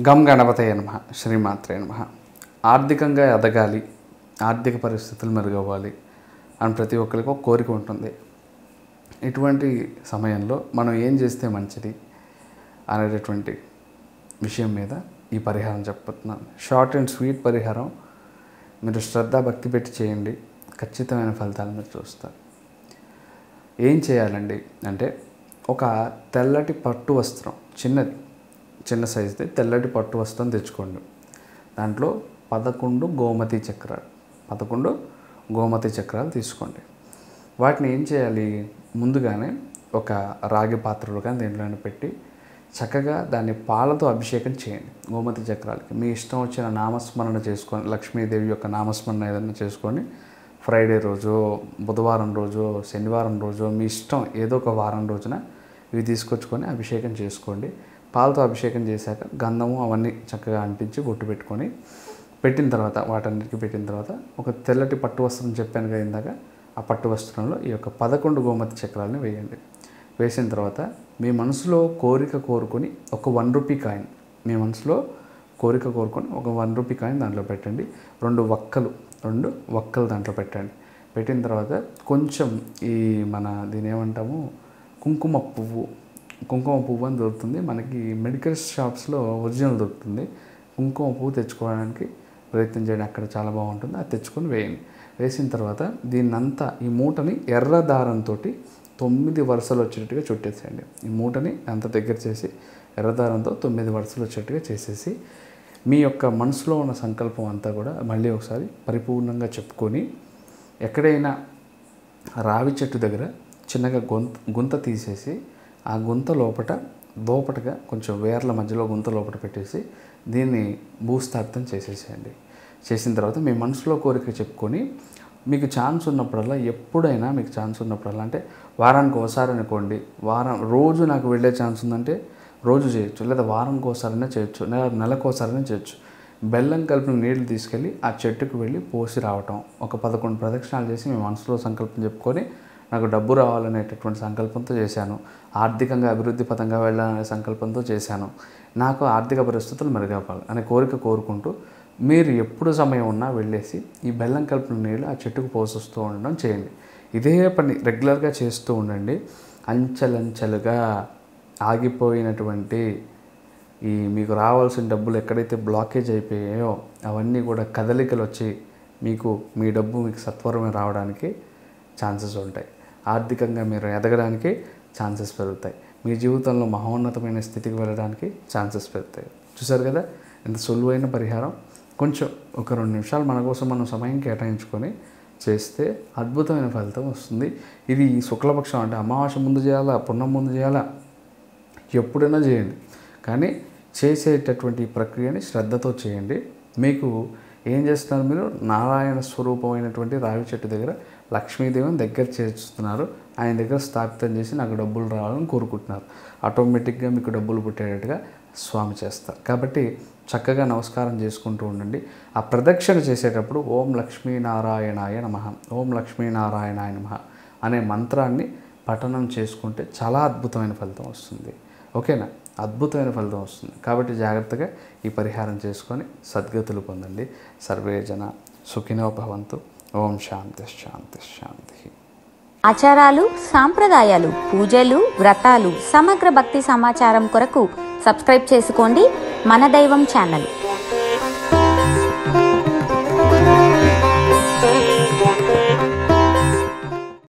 gum గణపతయ నమ శ్రీమాత్రే నమ ఆర్థికంగా ఎదగాలి ఆర్థిక పరిస్థితులు మెరుగవ్వాలి అని ప్రతి ఒక్కరికి ఒక కోరిక ఉంటుంది ఇటువంటి సమయంలో మనం ఏం చేస్తే మంచిది అనేటటువంటి విషయం మీద ఈ పరిహారం చెప్పుతున్నాను షార్ట్ అండ్ స్వీట్ పరిహారం మీరు శ్రద్ధ భక్తి పెట్టి చేయండి ఖచ్చితమైన ఫలితాలు మీరు చూస్తారు ఏం చేయాలండి అంటే ఒక తెల్లటి పట్టు వస్త్రం చిన్నది చిన్న సైజుది తెల్లటి పట్టు వస్త్రం తెచ్చుకోండి దాంట్లో పదకొండు గోమతి చక్రాలు పదకొండు గోమతి చక్రాలు తీసుకోండి వాటిని ఏం చేయాలి ముందుగానే ఒక రాగి పాత్రలో కానీ దేంట్లోనే పెట్టి చక్కగా దాన్ని పాలతో అభిషేకం చేయండి గోమతి చక్రాలకి మీ ఇష్టం వచ్చిన నామస్మరణ చేసుకొని లక్ష్మీదేవి యొక్క నామస్మరణ ఏదైనా చేసుకొని ఫ్రైడే రోజు బుధవారం రోజు శనివారం రోజు మీ ఇష్టం ఏదో ఒక వారం రోజున ఇవి తీసుకొచ్చుకొని అభిషేకం చేసుకోండి పాలతో అభిషేకం చేశాక గంధము అవన్నీ చక్కగా అంటించి బొట్టు పెట్టుకొని పెట్టిన తర్వాత వాటన్నిటికీ పెట్టిన తర్వాత ఒక తెల్లటి పట్టు వస్త్రం చెప్పాను కదా ఇందాక ఆ పట్టు వస్త్రంలో ఈ యొక్క పదకొండు గోమతి చక్రాలను వేయండి వేసిన తర్వాత మీ మనసులో కోరిక కోరుకొని ఒక వన్ రూపీ కాయిన్ మీ మనసులో కోరిక కోరుకొని ఒక వన్ రూపీ కాయిన్ దాంట్లో పెట్టండి రెండు వక్కలు రెండు వక్కలు దాంట్లో పెట్టండి పెట్టిన తర్వాత కొంచెం ఈ మన దీని ఏమంటాము కుంకుమ పువ్వు కుంకుమ పువ్వు అని దొరుకుతుంది మనకి మెడికల్ షాప్స్లో ఒరిజినల్ దొరుకుతుంది కుంకుమ పువ్వు తెచ్చుకోవడానికి ప్రయత్నం చేయండి అక్కడ చాలా బాగుంటుంది అది తెచ్చుకొని వేయండి వేసిన తర్వాత దీన్నంతా ఈ మూటని ఎర్ర దారంతో తొమ్మిది వరుసలు వచ్చేటట్టుగా చుట్టేసేయండి ఈ మూటని అంత దగ్గర చేసి ఎర్ర దారంతో తొమ్మిది వరుసలు వచ్చేట్టుగా చేసేసి మీ యొక్క మనసులో ఉన్న సంకల్పం అంతా కూడా మళ్ళీ ఒకసారి పరిపూర్ణంగా చెప్పుకొని ఎక్కడైనా రావి చెట్టు దగ్గర చిన్నగా గొంత గుంత తీసేసి ఆ గుంత లోపట లోపటగా కొంచెం వేర్ల మధ్యలో గుంత లోపట పెట్టేసి దీన్ని భూస్థాపితం చేసేసేయండి చేసిన తర్వాత మీ మనసులో కోరిక చెప్పుకొని మీకు ఛాన్స్ ఉన్నప్పుడల్లా ఎప్పుడైనా మీకు ఛాన్స్ ఉన్నప్పుడల్లా అంటే వారానికి ఒకసారి అనుకోండి వారం రోజు నాకు వెళ్ళే ఛాన్స్ ఉందంటే రోజు చేయొచ్చు లేదా వారానికి ఒకసారైనా చేయొచ్చు నెల నెలకు ఒకసారైనా చేయొచ్చు బెల్లం కలిపిన నీళ్లు తీసుకెళ్ళి ఆ చెట్టుకు వెళ్ళి పోసి రావటం ఒక పదకొండు ప్రదక్షిణాలు చేసి మీ మనసులో సంకల్పం చెప్పుకొని నాకు డబ్బు రావాలనేటటువంటి సంకల్పంతో చేశాను ఆర్థికంగా అభివృద్ధి పథంగా వెళ్ళాలనే సంకల్పంతో చేశాను నాకు ఆర్థిక పరిస్థితులు మెరుగవ్వాలి అనే కోరిక కోరుకుంటూ మీరు ఎప్పుడు సమయం ఉన్నా వెళ్ళేసి ఈ బెల్లం కలిపిన నీళ్ళు ఆ చెట్టుకు పోసొస్తూ ఉండడం చేయండి ఇదే పని రెగ్యులర్గా చేస్తూ ఉండండి అంచెలంచెలుగా ఆగిపోయినటువంటి ఈ మీకు రావాల్సిన డబ్బులు ఎక్కడైతే బ్లాకేజ్ అయిపోయాయో అవన్నీ కూడా కదలికలు వచ్చి మీకు మీ డబ్బు మీకు సత్వరమే రావడానికి ఛాన్సెస్ ఉంటాయి ఆర్థికంగా మీరు ఎదగడానికి ఛాన్సెస్ పెరుగుతాయి మీ జీవితంలో మహోన్నతమైన స్థితికి వెళ్ళడానికి ఛాన్సెస్ పెరుగుతాయి చూసారు కదా ఎంత సులువైన పరిహారం కొంచెం ఒక రెండు నిమిషాలు మన కోసం మనం సమయం కేటాయించుకొని చేస్తే అద్భుతమైన ఫలితం వస్తుంది ఇది శుక్లపక్షం అంటే అమావాస్య ముందు చేయాలా పున్నం ముందు చేయాలా ఎప్పుడైనా చేయండి కానీ చేసేటటువంటి ఈ ప్రక్రియని శ్రద్ధతో చేయండి మీకు ఏం చేస్తున్నారు మీరు నారాయణ స్వరూపమైనటువంటి రావి చెట్టు దగ్గర లక్ష్మీదేవిని దగ్గర చేర్చుతున్నారు ఆయన దగ్గర స్థాపితం చేసి నాకు డబ్బులు రావాలని కోరుకుంటున్నారు ఆటోమేటిక్గా మీకు డబ్బులు పుట్టేటట్టుగా స్వామి చేస్తారు కాబట్టి చక్కగా నమస్కారం చేసుకుంటూ ఉండండి ఆ ప్రదక్షిణ చేసేటప్పుడు ఓం లక్ష్మీనారాయణాయ నమ ఓం లక్ష్మీనారాయణాయ నమ అనే మంత్రాన్ని పఠనం చేసుకుంటే చాలా అద్భుతమైన ఫలితం వస్తుంది ఓకేనా అద్భుతమైన ఫలితం వస్తుంది కాబట్టి జాగ్రత్తగా ఈ పరిహారం చేసుకొని సద్గతులు పొందండి సర్వే జన సుఖినో భవంతు ఓం శాంతి శాంతి శాంతి ఆచారాలు సాంప్రదాయాలు పూజలు వ్రతాలు సమగ్ర భక్తి సమాచారం కొరకు సబ్స్క్రైబ్ చేసుకోండి మన దైవం ఛానల్